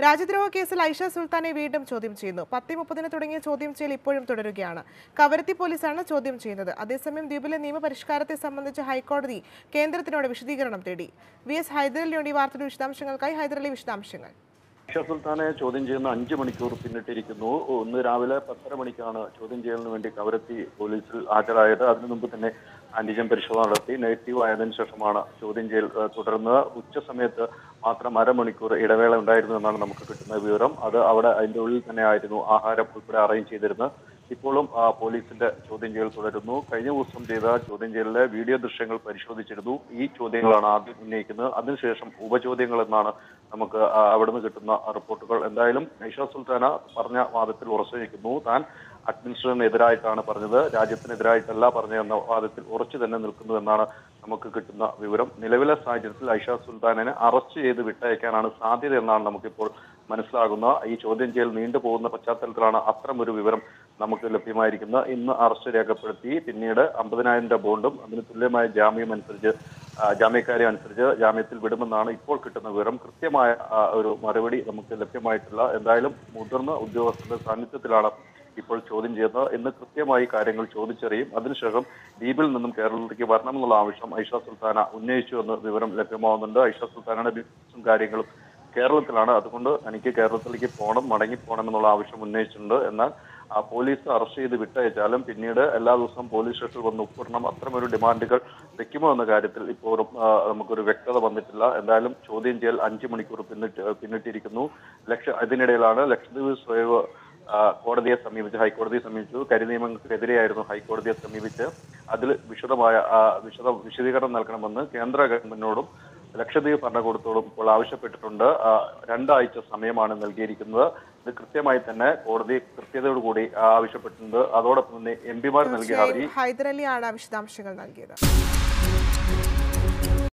രാജ്യദ്രോഹ കേസിൽ ഐഷ സുൽത്താനെ വീണ്ടും ചോദ്യം ചെയ്യുന്നു പത്തി മുപ്പതിന് തുടങ്ങിയ ചോദ്യം ചെയ്യൽ ഇപ്പോഴും തുടരുകയാണ് കവരത്തി പോലീസാണ് ചോദ്യം ചെയ്യുന്നത് അതേസമയം ദ്വീപിലെ നിയമപരിഷ്കാരത്തെ സംബന്ധിച്ച് ഹൈക്കോടതി കേന്ദ്രത്തിനോട് വിശദീകരണം തേടി വി എസ് ഹൈദരലിയുടെ വാർത്തയുടെ വിശദാംശങ്ങൾക്കായി ഹൈദരലി വിശദാംശങ്ങൾ ഐഷ സുൽത്താനെ ചോദ്യം ചെയ്യുന്ന അഞ്ച് മണിക്കൂർ പിന്നിട്ടിരിക്കുന്നു ഒന്ന് രാവിലെ പത്തര മണിക്കാണ് ചോദ്യം ചെയ്യലിന് വേണ്ടി കവരത്തി പോലീസിൽ ഹാജരായത് അതിനു മുമ്പ് തന്നെ ആന്റിജൻ പരിശോധന നടത്തി നെഗറ്റീവ് ആയതിനു ശേഷമാണ് ചോദ്യം ചെയ്യൽ ഏഹ്, തുടർന്ന് ഉച്ച സമയത്ത് മാത്രം അരമണിക്കൂർ ഇടവേള ഉണ്ടായിരുന്നു എന്നാണ് നമുക്ക് കിട്ടുന്ന വിവരം അത് അവിടെ അതിന്റെ ഉള്ളിൽ തന്നെ ആയിരുന്നു ആഹാരം ഉൾപ്പെടെ അറേഞ്ച് ചെയ്തിരുന്നത് ഇപ്പോഴും ആ, പോലീസിന്റെ ചോദ്യം ചെയ്യൽ തുടരുന്നു കഴിഞ്ഞ ദിവസം ചെയ്ത ചോദ്യം ചെയ്യലിലെ വീഡിയോ ദൃശ്യങ്ങൾ പരിശോധിച്ചിരുന്നു ഈ ചോദ്യങ്ങളാണ് ആദ്യം ഉന്നയിക്കുന്നത് അതിനുശേഷം ഉപചോദ്യങ്ങൾ എന്നാണ് നമുക്ക് ആ, അവിടുന്ന് കിട്ടുന്ന റിപ്പോർട്ടുകൾ എന്തായാലും ഐഷ സുൽത്താന പറഞ്ഞ വാദത്തിൽ ഉറച്ചു നിൽക്കുന്നു താൻ അഡ്മിനിസ്ട്രേഷനെതിരായിട്ടാണ് പറഞ്ഞത് രാജ്യത്തിനെതിരായിട്ടല്ല പറഞ്ഞതെന്ന വാദത്തിൽ ഉറച്ചു തന്നെ നിൽക്കുന്നു എന്നാണ് നമുക്ക് കിട്ടുന്ന വിവരം നിലവിലെ സാഹചര്യത്തിൽ ഐഷ സുൽത്താനെ അറസ്റ്റ് ചെയ്ത് വിട്ടയക്കാനാണ് സാധ്യത എന്നാണ് നമുക്കിപ്പോൾ മനസ്സിലാകുന്ന ഈ ചോദ്യം ചെയ്യൽ നീണ്ടുപോകുന്ന പശ്ചാത്തലത്തിലാണ് അത്തരം ഒരു വിവരം നമുക്ക് ലഭ്യമായിരിക്കുന്നത് ഇന്ന് അറസ്റ്റ് രേഖപ്പെടുത്തി പിന്നീട് അമ്പതിനായിരം രൂപ ബോണ്ടും അതിന് തുല്യമായ ജാമ്യം അനുസരിച്ച് ആ, ജാമ്യക്കാരെ അനുസരിച്ച് ജാമ്യത്തിൽ വിടുമെന്നാണ് ഇപ്പോൾ കിട്ടുന്ന വിവരം കൃത്യമായ ആ, ഒരു മറുപടി നമുക്ക് ലഭ്യമായിട്ടില്ല എന്തായാലും മുതിർന്ന ഉദ്യോഗസ്ഥരുടെ സാന്നിധ്യത്തിലാണ് ഇപ്പോൾ ചോദ്യം ചെയ്യുന്നത് ഇന്ന് കൃത്യമായി കാര്യങ്ങൾ ചോദിച്ചറിയും അതിനുശേഷം ദ്വീപിൽ നിന്നും കേരളത്തിലേക്ക് വരണമെന്നുള്ള ആവശ്യം ഐഷ സുൽത്താന ഉന്നയിച്ചു എന്ന് വിവരം ലഭ്യമാവുന്നുണ്ട് ഐഷ സുൽത്താനയുടെ ബിസിനസും കാര്യങ്ങളും കേരളത്തിലാണ് അതുകൊണ്ട് എനിക്ക് കേരളത്തിലേക്ക് പോകണം മടങ്ങി പോകണം എന്നുള്ള ആവശ്യം ഉന്നയിച്ചിട്ടുണ്ട് എന്നാൽ ആ പോലീസ് അറസ്റ്റ് ചെയ്ത് വിട്ടയച്ചാലും പിന്നീട് എല്ലാ ദിവസവും പോലീസ് സ്റ്റേഷനിൽ വന്ന് ഒപ്പിടണം അത്തരമൊരു ഡിമാൻഡുകൾ വെക്കുമോ എന്ന കാര്യത്തിൽ ഇപ്പോഴും ആ, നമുക്കൊരു വ്യക്തത വന്നിട്ടില്ല എന്തായാലും ചോദ്യം ചെയ്യൽ അഞ്ച് മണിക്കൂർ പിന്നിട്ട് പിന്നിട്ടിരിക്കുന്നു ലക്ഷ ഇതിനിടയിലാണ് ലക്ഷദ്വീപ് സ്വയം ആ, കോടതിയെ സമീപിച്ച് ഹൈക്കോടതിയെ സമീപിച്ചു കരിനിയമങ്ങൾക്കെതിരെയായിരുന്നു ഹൈക്കോടതിയെ സമീപിച്ച് അതിൽ വിശദമായ ആ, വിശദ വിശദീകരണം നൽകണമെന്ന് കേന്ദ്ര ഗവൺമെന്റിനോടും ലക്ഷദ്വീപ് ഭരണകൂടത്തോടും ഇപ്പോൾ ആവശ്യപ്പെട്ടിട്ടുണ്ട് ആ, രണ്ടാഴ്ച സമയമാണ് നൽകിയിരിക്കുന്നത് ഇത് കൃത്യമായി തന്നെ കോടതി കൃത്യതയോടുകൂടി ആ, ആവശ്യപ്പെട്ടിട്ടുണ്ട് അതോടൊപ്പം തന്നെ എം പിമാർ നൽകിയ ഹർജി ഹൈദരലിയാണ് വിശദാംശങ്ങൾ നൽകിയത്